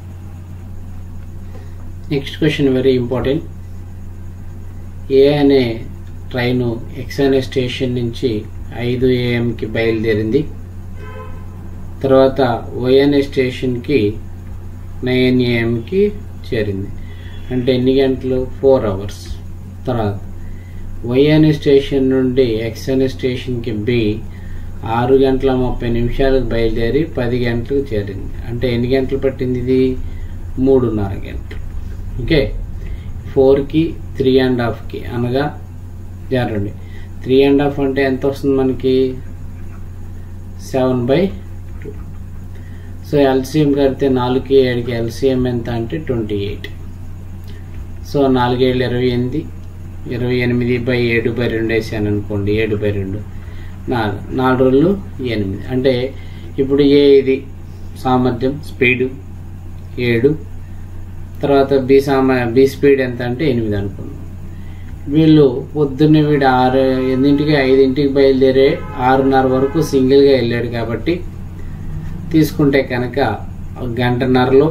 next question very important A అనే ట్రైను ఎక్సైనే స్టేషన్ నుంచి ఐదు ఏఎంకి బయలుదేరింది తర్వాత వైఎన్ఏ స్టేషన్కి నైన్ ఏఎంకి చేరింది అంటే ఎన్ని గంటలు ఫోర్ అవర్స్ తర్వాత వైఎన్ఏ స్టేషన్ నుండి ఎక్స్ఎన్ఏ స్టేషన్కి బి ఆరు గంటల ముప్పై నిమిషాలకు బయలుదేరి పది గంటలకు చేరింది అంటే ఎన్ని గంటలు పట్టింది ఇది మూడున్నర గంటలు ఓకే ఫోర్కి త్రీ అండ్ హాఫ్కి అనగా జారండి త్రీ అండ్ హాఫ్ అంటే ఎంత వస్తుంది మనకి seven by two so LCM కడితే నాలుగుకి ఏడుకి ఎల్సిఎం ఎంత అంటే ట్వంటీ ఎయిట్ సో నాలుగేళ్ళు ఇరవై ఎనిమిది ఇరవై ఎనిమిది బై ఏడు బై రెండు వేసాను అనుకోండి ఏడు బై రెండు నాలుగు నాలుగు రోజులు ఎనిమిది అంటే ఇప్పుడు ఏ ఇది సామర్థ్యం స్పీడు ఏడు తర్వాత బి సామ బి స్పీడ్ ఎంత అంటే ఎనిమిది అనుకున్నాం వీళ్ళు పొద్దున్నే వీడు ఆరు ఎన్నింటికి ఐదింటికి బయలుదేరే ఆరున్నర వరకు సింగిల్గా వెళ్ళాడు కాబట్టి తీసుకుంటే కనుక ఒక గంటన్నరలో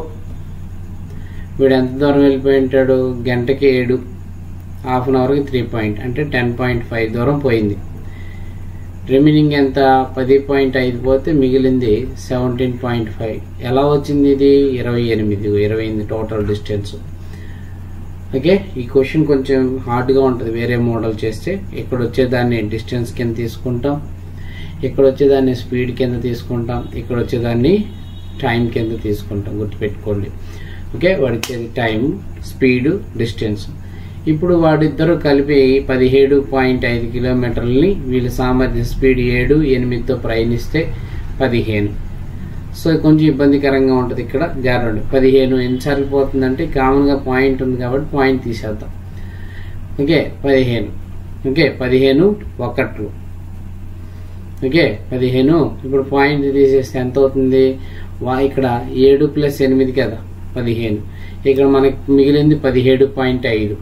వీడు ఎంత దూరం వెళ్ళిపోయి ఉంటాడు గంటకి ఏడు హాఫ్ అన్ అవర్కి త్రీ పాయింట్ అంటే టెన్ పాయింట్ ఫైవ్ దూరం పోయింది రిమైనింగ్ ఎంత పది పాయింట్ ఐదు పోతే మిగిలింది సెవెంటీన్ పాయింట్ ఫైవ్ ఎలా వచ్చింది ఇది ఇరవై ఎనిమిది ఇరవై ఎనిమిది టోటల్ డిస్టెన్స్ ఓకే ఈ క్వశ్చన్ కొంచెం హార్డ్గా ఉంటుంది వేరే మోడల్ చేస్తే ఇక్కడ వచ్చేదాన్ని డిస్టెన్స్ కింద తీసుకుంటాం ఇక్కడ వచ్చేదాన్ని స్పీడ్ కింద తీసుకుంటాం ఇక్కడ వచ్చేదాన్ని టైం కింద తీసుకుంటాం గుర్తుపెట్టుకోండి ఓకే వాడికి టైం స్పీడ్ డిస్టెన్స్ ఇప్పుడు వాడిద్దరూ కలిపి పదిహేడు పాయింట్ ఐదు కిలోమీటర్లని వీళ్ళ సామర్థ్యం స్పీడ్ ఏడు ఎనిమిదితో ప్రయాణిస్తే పదిహేను సో కొంచెం ఇబ్బందికరంగా ఉంటుంది ఇక్కడ జారండి పదిహేను ఎన్నిసార్లు పోతుందంటే కామన్గా పాయింట్ ఉంది కాబట్టి పాయింట్ తీసేద్దాం ఓకే పదిహేను ఓకే పదిహేను ఒకట్లు ఓకే పదిహేను ఇప్పుడు పాయింట్ తీసేస్తే ఎంత అవుతుంది వా ఇక్కడ ఏడు ప్లస్ ఎనిమిది కదా పదిహేను ఇక్కడ మనకి మిగిలింది పదిహేడు పాయింట్ ఐదు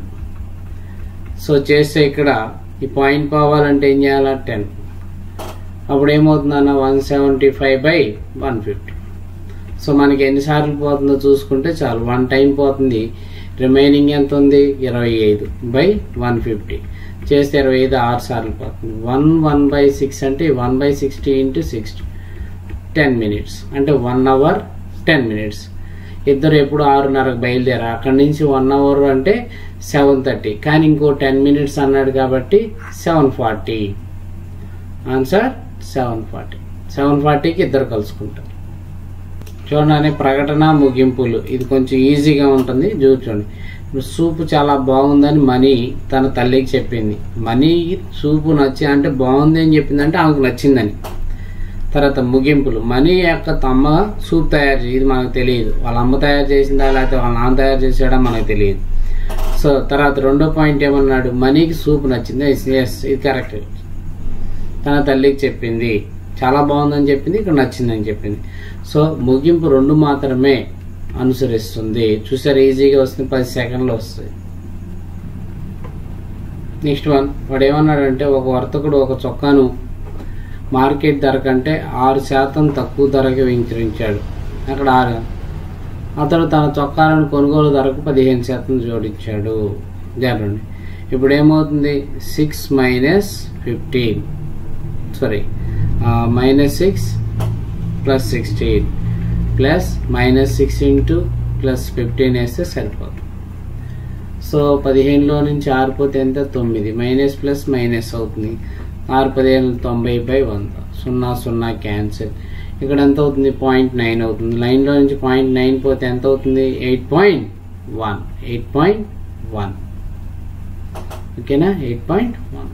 సో చేస్తే ఇక్కడ ఈ పాయింట్ పోవాలంటే ఏం చేయాలా టెన్ అప్పుడు ఏమవుతుందన్న one seventy five by one fifty so మనకి ఎన్నిసార్లు పోతుందో చూసుకుంటే చాలు వన్ టైం పోతుంది రిమైనింగ్ ఎంత ఉంది ఇరవై ఐదు బై వన్ ఫిఫ్టీ చేస్తే ఇరవై ఐదు ఆరు సార్లు పోతుంది వన్ వన్ బై సిక్స్ అంటే one by sixty into sixty ten minutes అంటే వన్ అవర్ టెన్ మినిట్స్ ఇద్దరు ఎప్పుడు ఆరున్నరకు బయలుదేరా అక్కడి నుంచి వన్ అవర్ అంటే సెవెన్ థర్టీ కానీ ఇంకో టెన్ మినిట్స్ అన్నాడు కాబట్టి seven forty answer seven forty సెవెన్ ఫార్టీకి ఇద్దరు కలుసుకుంటారు చూడండి ప్రకటన ముగింపులు ఇది కొంచెం ఈజీగా ఉంటుంది చూడండి ఇప్పుడు సూప్ చాలా బాగుందని మనీ తన తల్లికి చెప్పింది మనీ సూపు నచ్చి అంటే బాగుంది అని చెప్పిందంటే ఆమెకు నచ్చిందని తర్వాత ముగింపులు మనీ యొక్క తమ్మ సూప్ తయారు చేసి ఇది మనకు తెలియదు వాళ్ళ అమ్మ తయారు చేసిందా లేకపోతే వాళ్ళ నాన్న తయారు చేసాడా మనకు తెలియదు సో తర్వాత రెండో పాయింట్ ఏమన్నాడు మనీకి సూప్ నచ్చింది ఎస్ ఇది కరెక్ట్ తన తల్లికి చెప్పింది చాలా బాగుందని చెప్పింది ఇక్కడ నచ్చిందని చెప్పింది సో ముగింపు రెండు మాత్రమే అనుసరిస్తుంది చూసారు ఈజీగా వస్తుంది పది సెకండ్లు వస్తుంది నెక్స్ట్ వన్ వాడు ఏమన్నాడంటే ఒక వర్తకుడు ఒక చొక్కాను మార్కెట్ ధర కంటే ఆరు శాతం తక్కువ ధరకి విక్రయించాడు అక్కడ ఆరు అతడు తన చొక్కాలను కొనుగోలు ధరకు పదిహేను శాతం జోడించాడు జరగండి ఇప్పుడు ఏమవుతుంది six minus fifteen sorry minus six plus sixteen plus minus six into plus fifteen వేస్తే సరిపోతుంది సో పదిహేనులో నుంచి ఆరు పోతే ఎంత తొమ్మిది మైనస్ ప్లస్ మైనస్ అవుతుంది ఆరు పదిహేను తొంభై బై వంద సున్నా సున్నా క్యాన్సిల్ ఇక్కడ ఎంత అవుతుంది పాయింట్ నైన్ అవుతుంది లైన్లో నుంచి పాయింట్ నైన్ పోతే ఎంత అవుతుంది eight point one eight point one ఓకేనా ఎయిట్ పాయింట్ వన్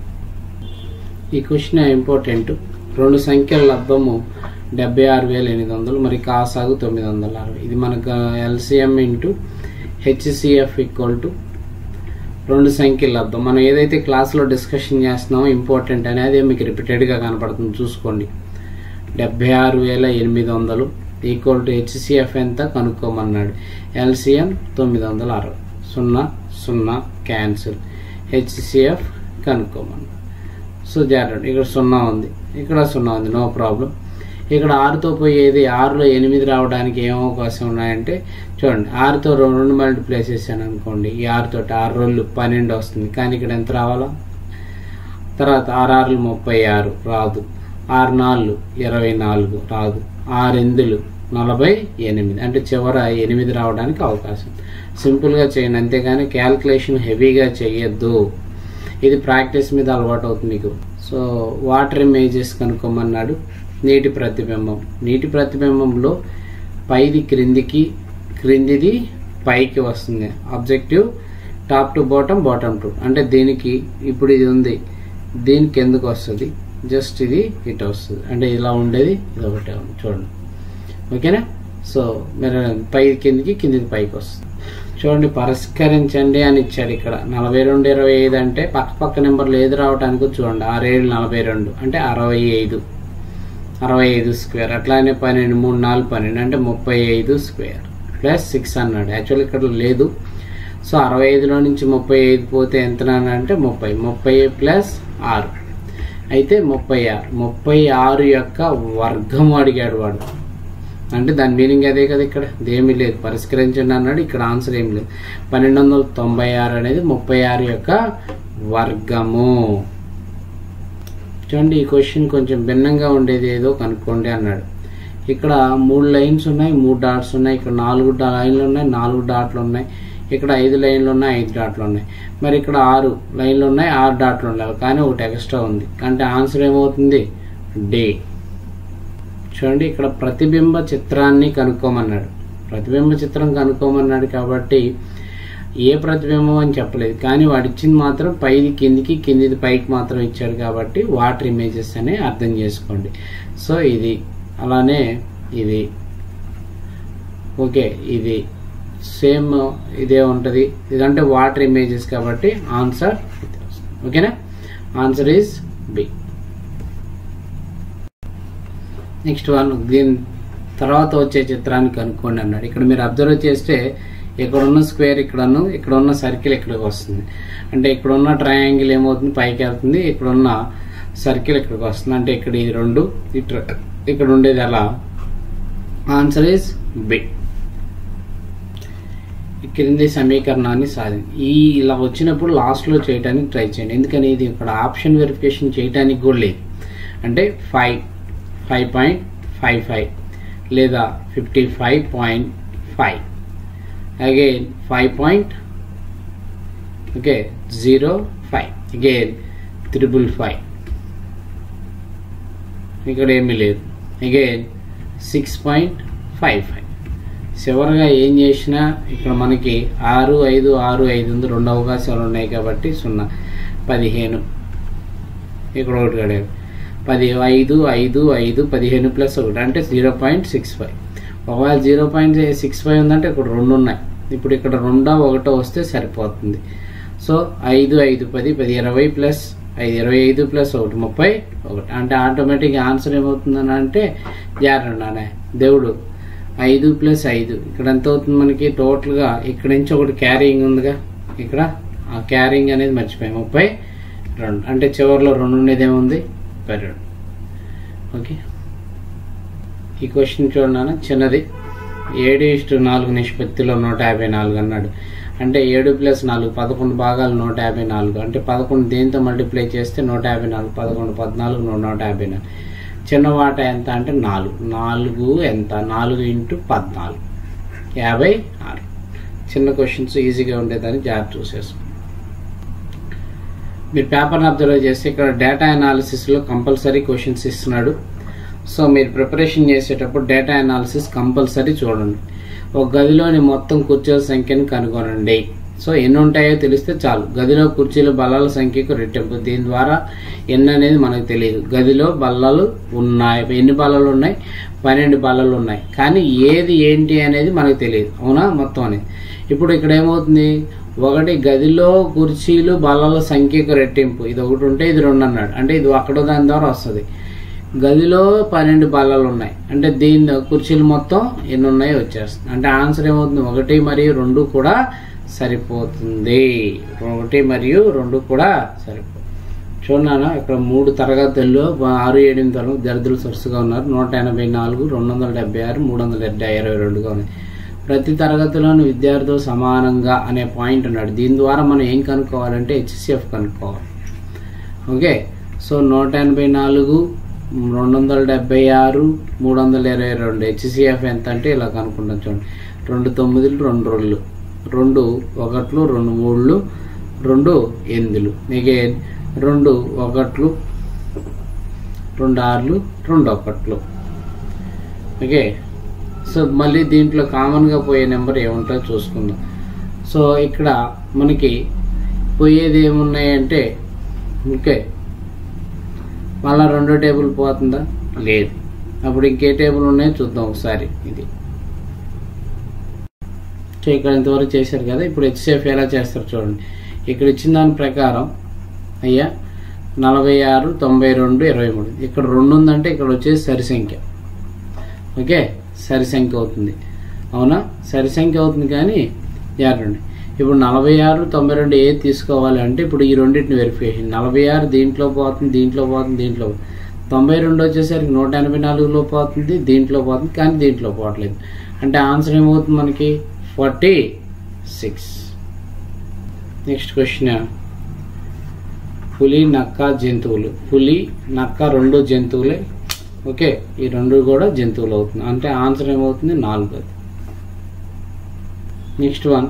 ఈ క్వశ్చన్ ఇంపార్టెంట్ రెండు సంఖ్యల లబ్ధము డెబ్బై ఆరు వేల ఎనిమిది వందలు మరి కాసాగు తొమ్మిది వందల అరవై ఇది మనకు LCM into HCF equal to రెండు సంఖ్యల లబ్ధం మనం ఏదైతే క్లాస్లో డిస్కషన్ చేస్తున్నామో ఇంపార్టెంట్ అనేది మీకు రిపీటెడ్గా కనపడుతుంది చూసుకోండి డెబ్బై ఆరు వేల ఎనిమిది వందలు ఈక్వల్ టు హెచ్సిఎఫ్ ఎంత కనుక్కోమన్నాడు ఎల్సిఎం తొమ్మిది వందల అరవై సున్నా సున్నా క్యాన్సిల్ హెచ్సిఎఫ్ కనుక్కోమన్నాడు సో జాగ్రత్త ఇక్కడ సున్నా ఉంది ఇక్కడ సున్నా ఉంది నో ప్రాబ్లం ఇక్కడ ఆరుతో పోయేది ఆరులో ఎనిమిది రావడానికి ఏం అవకాశం ఉన్నాయంటే చూడండి ఆరుతో రెండు రెండు మల్టిప్లై చేశాను అనుకోండి ఈ ఆరుతో ఆరు రోజులు పన్నెండు వస్తుంది కానీ ఇక్కడ ఎంత రావాలా తర్వాత ఆరు ఆరులు ముప్పై ఆరు రాదు ఆరు నాలుగు ఇరవై నాలుగు రాదు ఆరు ఎందులు నలభై ఎనిమిది అంటే చివర ఎనిమిది రావడానికి అవకాశం సింపుల్గా చేయండి అంతేగాని క్యాల్కులేషన్ హెవీగా చేయొద్దు ఇది ప్రాక్టీస్ మీద అలవాటు అవుతుంది మీకు సో వాటర్ ఇమేజెస్ కనుక్కోమన్నాడు నీటి ప్రతిబింబం నీటి ప్రతిబింబంలో పైది క్రిందికి క్రిందిది పైకి వస్తుంది objective top to bottom bottom to అంటే దీనికి ఇప్పుడు ఇది ఉంది దీనికి ఎందుకు వస్తుంది జస్ట్ ఇది ఇటు వస్తుంది అంటే ఇలా ఉండేది ఇది ఒకటే ఉంది చూడండి ఓకేనా సో మీరు పై కిందికి కిందికి పైకి వస్తుంది చూడండి పరిష్కరించండి అని ఇచ్చాడు ఇక్కడ నలభై రెండు ఇరవై ఐదు అంటే పక్క పక్క నెంబర్లు ఏది రావడానికి చూడండి ఆరేడు నలభై రెండు అంటే అరవై ఐదు అరవై ఐదు స్క్వేర్ అట్లానే పన్నెండు మూడు నాలుగు పన్నెండు అంటే ముప్పై ఐదు స్క్వేర్ ప్లస్ సిక్స్ అన్నాడు యాక్చువల్ ఇక్కడ లేదు సో అరవై ఐదులో నుంచి ముప్పై ఐదు పోతే ఎంత నాన్న అంటే ముప్పై ముప్పై ప్లస్ ఆరు అయితే ముప్పై ఆరు ముప్పై ఆరు యొక్క వర్గం అడిగాడు వాడు అంటే దాని మీనింగ్ అదే కదా ఇక్కడ ఇదేమీ లేదు పరిష్కరించండి అన్నాడు ఇక్కడ ఆన్సర్ ఏం లేదు పన్నెండు వందల తొంభై ఆరు అనేది ముప్పై ఆరు యొక్క వర్గము చూడండి ఈ క్వశ్చన్ కొంచెం భిన్నంగా ఉండేది ఏదో కనుక్కోండి అన్నాడు ఇక్కడ మూడు లైన్స్ ఉన్నాయి మూడు డాట్స్ ఉన్నాయి ఇక్కడ నాలుగు డా- లైన్లు ఉన్నాయి నాలుగు డాట్లు ఉన్నాయి ఇక్కడ ఐదు లైన్లు ఉన్నాయి ఐదు డాట్లు ఉన్నాయి మరి ఇక్కడ ఆరు లైన్లు ఉన్నాయి ఆరు డాట్లు ఉన్నాయి కానీ ఒకటి ఎక్స్ట్రా ఉంది అంటే ఆన్సర్ ఏమవుతుంది డే చూడండి ఇక్కడ ప్రతిబింబ చిత్రాన్ని కనుక్కోమన్నాడు ప్రతిబింబ చిత్రం కనుక్కోమన్నాడు కాబట్టి ఏ ప్రతిబింబం అని చెప్పలేదు కానీ వాడు ఇచ్చింది మాత్రం పైది కిందికి కిందిది పైకి మాత్రం ఇచ్చాడు కాబట్టి వాటర్ ఇమేజెస్ అని అర్థం చేసుకోండి సో ఇది అలానే ఇది ఓకే ఇది సేమ్ ఇదే ఉంటుంది ఇదంటే వాటర్ ఇమేజెస్ కాబట్టి ఆన్సర్ ఓకేనా answer is B next one దీని తర్వాత వచ్చే చిత్రాన్ని కనుక్కోండి అన్నాడు ఇక్కడ మీరు అబ్జర్వ్ చేస్తే ఇక్కడ ఉన్న స్క్వేర్ ఇక్కడను ఇక్కడ ఉన్న సర్కిల్ ఇక్కడికి వస్తుంది అంటే ఇక్కడ ఉన్న ట్రయాంగిల్ ఏమవుతుంది పైకి వెళ్తుంది ఇక్కడ ఉన్న సర్కిల్ ఇక్కడికి వస్తుంది అంటే ఇక్కడ ఇది రెండు ఇటు ఇక్కడ ఉండేది అలా ఆన్సర్ ఈజ్ బి క్రింది సమీకరణాన్ని సాధి ఈ ఇలా వచ్చినప్పుడు లాస్ట్లో చేయడానికి ట్రై చేయండి ఎందుకని ఇది ఇక్కడ ఆప్షన్ వెరిఫికేషన్ చేయడానికి కూడా లేదు అంటే five five point five five లేదా fifty five point five again five point okay zero five again triple five ఇక్కడ ఏమీ లేదు again six point five five చివరిగా ఏం చేసినా ఇక్కడ మనకి ఆరు ఐదు ఆరు ఐదు ఉంది రెండు అవకాశాలు ఉన్నాయి కాబట్టి సున్నా పదిహేను ఇక్కడ ఒకటి గడియారు పది ఐదు ఐదు ఐదు పదిహేను ప్లస్ ఒకటి అంటే జీరో పాయింట్ సిక్స్ ఫైవ్ ఒకవేళ జీరో పాయింట్ సిక్స్ ఫైవ్ ఉందంటే ఇక్కడ రెండు ఉన్నాయి ఇప్పుడు ఇక్కడ రెండో ఒకటో వస్తే సరిపోతుంది సో ఐదు ఐదు పది పది ఇరవై ప్లస్ ఐదు ఇరవై ఐదు ప్లస్ ఒకటి ముప్పై ఒకటి అంటే ఆటోమేటిక్ ఆన్సర్ ఏమవుతుందని అంటే జాగ్రత్త దేవుడు ఐదు ప్లస్ ఐదు ఇక్కడ ఎంత అవుతుంది మనకి టోటల్గా ఇక్కడ నుంచి ఒకటి క్యారింగ్ ఉందిగా ఇక్కడ ఆ క్యారింగ్ అనేది మర్చిపోయాం ముప్పై రెండు అంటే చివరిలో రెండు ఉండేది ఏముంది ముప్పై రెండు ఓకే ఈ క్వశ్చన్ చూడనా చిన్నది ఏడు ఇష్టు నాలుగు నిష్పత్తిలో నూట యాభై నాలుగు అన్నాడు అంటే ఏడు ప్లస్ నాలుగు పదకొండు భాగాలు నూట యాభై నాలుగు అంటే పదకొండు దేంతో మల్టిప్లై చేస్తే నూట యాభై నాలుగు పదకొండు పద్నాలుగు నూట నూట యాభై నాలుగు చిన్న వాట ఎంత అంటే నాలుగు నాలుగు ఎంత నాలుగు ఇంటూ పద్నాలుగు యాభై ఆరు చిన్న క్వశ్చన్స్ ఈజీగా ఉండేదాన్ని జాగ్రత్త చూసేసుకోండి మీరు పేపర్ని అబ్జర్వ్ చేస్తే ఇక్కడ డేటా అనాలిసిస్లో కంపల్సరీ క్వశ్చన్స్ ఇస్తున్నాడు సో మీరు ప్రిపరేషన్ చేసేటప్పుడు డేటా అనాలిసిస్ కంపల్సరీ చూడండి ఒక గదిలోని మొత్తం కుర్చీల సంఖ్యను కనుగొనండి సో ఎన్ని ఉంటాయో తెలిస్తే చాలు గదిలో కుర్చీల బల్లల సంఖ్యకు రెట్టింపు దీని ద్వారా ఎన్ని అనేది మనకు తెలియదు గదిలో బల్లలు ఉన్నాయి ఎన్ని బల్లలు ఉన్నాయి పన్నెండు బల్లలు ఉన్నాయి కానీ ఏది ఏంటి అనేది మనకు తెలియదు అవునా మొత్తం అనేది ఇప్పుడు ఇక్కడ ఏమవుతుంది ఒకటి గదిలో కుర్చీలు బల్లల సంఖ్యకు రెట్టింపు ఇది ఒకటి ఉంటే ఇది రెండు అన్నాడు అంటే ఇది అక్కడ దాని ద్వారా వస్తుంది గదిలో పన్నెండు బల్లలు ఉన్నాయి అంటే దీని కుర్చీలు మొత్తం ఎన్ని ఉన్నాయో వచ్చేస్తుంది అంటే ఆన్సర్ ఏమవుతుంది ఒకటి మరియు రెండు కూడా సరిపోతుంది ఒకటి మరియు రెండు కూడా సరిపోతుంది చూడన్నా ఇక్కడ మూడు తరగతుల్లో ఆరు ఎనిమిది తరగతి దరిద్రులు సరస్సుగా ఉన్నారు నూట ఎనభై నాలుగు రెండు వందల డెబ్బై ఆరు మూడు వందల డెబ్బై ఇరవై రెండుగా ఉన్నాయి ప్రతి తరగతిలోని విద్యార్థులు సమానంగా అనే పాయింట్ ఉన్నాడు దీని ద్వారా మనం ఏం కనుక్కోవాలంటే హెచ్సిఎఫ్ కనుక్కోవాలి ఓకే సో నూట ఎనభై నాలుగు రెండు వందల డెబ్బై ఆరు మూడు వందల ఇరవై రెండు హెచ్సిఎఫ్ ఎంత అంటే ఇలా కనుక్కుంటాం చూడండి రెండు తొమ్మిదిలు రెండు రెండు రెండు ఒకట్లు రెండు మూడులు రెండు ఎనిమిదిలు అగైన్ రెండు ఒకట్లు రెండు ఆరులు రెండు ఒకట్లు ఓకే సో మళ్ళీ దీంట్లో కామన్గా పోయే నెంబర్ ఏముంటుందో చూసుకుందాం సో ఇక్కడ మనకి పోయేది ఏమున్నాయంటే ఓకే మళ్ళా రెండో టేబుల్ పోతుందా లేదు అప్పుడు ఇంకే టేబుల్ ఉన్నాయో చూద్దాం ఒకసారి ఇది సో ఇక్కడ ఇంతవరకు చేశారు కదా ఇప్పుడు హెచ్సిఎఫ్ ఎలా చేస్తారు చూడండి ఇక్కడ ఇచ్చిన దాని ప్రకారం అయ్యా నలభై ఆరు తొంభై రెండు ఇరవై మూడు ఇక్కడ రెండు ఉందంటే ఇక్కడ వచ్చేసి సరి సంఖ్య ఓకే సరి సంఖ్య అవుతుంది అవునా సరి సంఖ్య అవుతుంది కానీ జాగ్రత్త ఇప్పుడు నలభై ఆరు తొంభై రెండు ఏది తీసుకోవాలి అంటే ఇప్పుడు ఈ రెండింటిని వెరిఫికేషన్ నలభై ఆరు దీంట్లో పోతుంది దీంట్లో పోతుంది దీంట్లో పోతుంది. తొంభై రెండు వచ్చేసరికి నూట ఎనభై నాలుగులో పోతుంది దీంట్లో పోతుంది కానీ దీంట్లో పోవట్లేదు అంటే ఆన్సర్ ఏమవుతుంది మనకి ఫార్టీ సిక్స్ నెక్స్ట్ క్వశ్చన్ పులి నక్క జంతువులు పులి నక్క రెండు జంతువులే ఓకే ఈ రెండు కూడా జంతువులు అవుతుంది అంటే ఆన్సర్ ఏమవుతుంది నాలుగోది నెక్స్ట్ వన్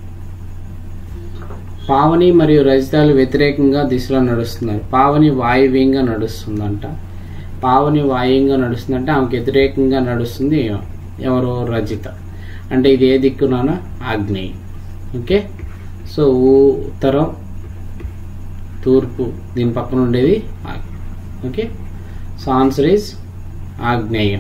పావని మరియు రజితాలు వ్యతిరేకంగా దిశలో నడుస్తున్నారు పావని వాయువ్యంగా నడుస్తుందంట పావని వాయువ్యంగా నడుస్తుందంటే ఆమెకు వ్యతిరేకంగా నడుస్తుంది ఎవ- ఎవరు రజిత అంటే ఇది ఏ దిక్కునానా ఆగ్నేయం ఓకే సో ఉత్తరం తూర్పు దీని పక్కన ఉండేది ఆగ్- ఓకే సో ఆన్సర్ ఈజ్ ఆగ్నేయం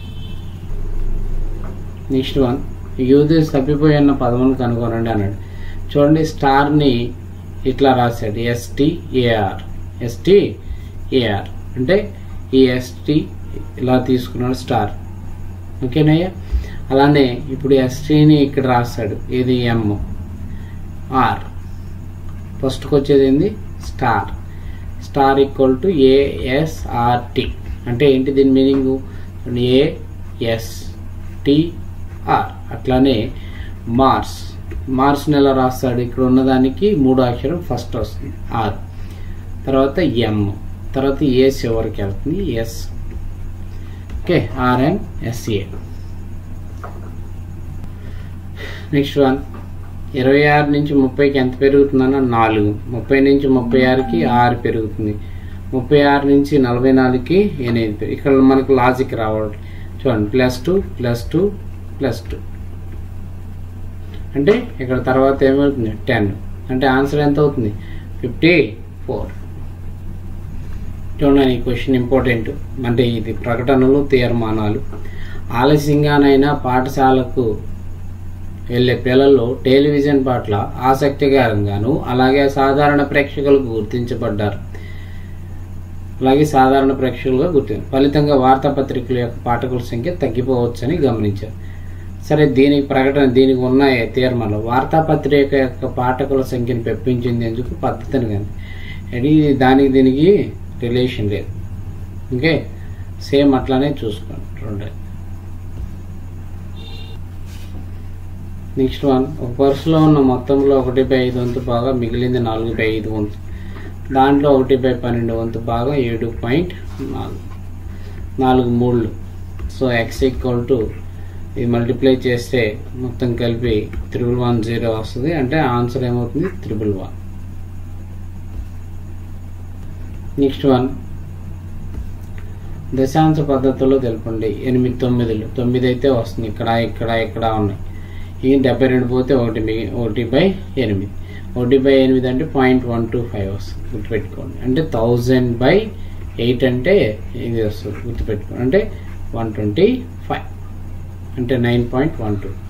నెక్స్ట్ వన్ యూజ్ తప్పిపోయి అన్న పదమును కనుగొనండి అన్నాడు చూడండి స్టార్ని ఇట్లా రాశాడు ఎస్టీఏఆర్ ఎస్టీఏఆర్ అంటే ఈ ఎస్టీ ఇలా తీసుకున్నాడు స్టార్ ఓకేనయ్యా అలానే ఇప్పుడు ఎస్టీని ఇక్కడ రాశాడు ఇది ఎమ్ ఆర్ ఫస్ట్కి వచ్చేది ఏంది star star equal to ASRT అంటే ఏంటి దీని మీనింగ్ ఏఎస్ టిఆర్ అట్లానే మార్స్ మార్స్ని ఎలా రాస్తాడు ఇక్కడ ఉన్నదానికి మూడో అక్షరం ఫస్ట్ వస్తుంది ఆర్ తర్వాత ఎం తర్వాత ఏ చివరికి వెళ్తుంది S okay RM SA next one ఇరవై ఆరు నుంచి ముప్పైకి ఎంత పెరుగుతుందన్న నాలుగు ముప్పై నుంచి ముప్పై ఆరుకి ఆరు పెరుగుతుంది ముప్పై ఆరు నుంచి నలభై నాలుగుకి ఎనిమిది పెరుగు- ఇక్కడ మనకు లాజిక్ రావాలి చూడండి plus two plus two plus two అంటే ఇక్కడ తర్వాత ఏమవుతుంది టెన్ అంటే ఆన్సర్ ఎంత అవుతుంది ఫిఫ్టీ ఫోర్ చూడండి ఈ క్వశ్చన్ ఇంపార్టెంట్ అంటే ఇది ప్రకటనలు తీర్మానాలు ఆలస్యంగానైనా పాఠశాలకు వెళ్ళే పిల్లలు టెలివిజన్ పట్ల ఆసక్తికరంగాను అలాగే సాధారణ ప్రేక్షకులకు గుర్తించబడ్డారు అలాగే సాధారణ ప్రేక్షకులుగా గుర్తు ఫలితంగా వార్తాపత్రికల యొక్క పాఠకుల సంఖ్య తగ్గిపోవచ్చని గమనించారు సరే దీనికి ప్రకటన దీనికి ఉన్న తీర్మానం వార్తాపత్రిక యొక్క పాఠకుల సంఖ్యను పెంపించింది ఎందుకు పద్ధతిని కానీ అది దానికి దీనికి రిలేషన్ లేదు ఓకే సేమ్ అట్లానే చూసుకోండి రెండు నెక్స్ట్ వన్ ఒక పర్సులో ఉన్న మొత్తంలో ఒకటి బై ఐదు వంతు భాగం మిగిలింది నాలుగు బై ఐదు వంతు దాంట్లో ఒకటి బై పన్నెండు వంతు భాగం ఏడు పాయింట్ నాలుగు నాలుగు మూళ్ళు సో ఎక్స్ ఈక్వల్ టు ఇది మల్టిప్లై చేస్తే మొత్తం కలిపి త్రిబుల్ వన్ జీరో వస్తుంది అంటే ఆన్సర్ ఏమవుతుంది త్రిబుల్ వన్ నెక్స్ట్ వన్ దశాంశ పద్ధతిలో తెలుపండి ఎనిమిది తొమ్మిదిలు తొమ్మిది అయితే వస్తుంది ఇక్కడ ఇక్కడ ఇక్కడ ఉన్నాయి ఈ డెబ్బై రెండు పోతే ఒకటి మిగి ఒకటి బై ఎనిమిది ఒకటి బై ఎనిమిది అంటే పాయింట్ వన్ టూ ఫైవ్ వస్తుంది గుర్తుపెట్టుకోండి అంటే థౌజండ్ బై ఎయిట్ అంటే ఇది వస్తుంది గుర్తుపెట్టుకోండి అంటే వన్ ట్వంటీ ఫైవ్ అంటే నైన్ పాయింట్ వన్ టూ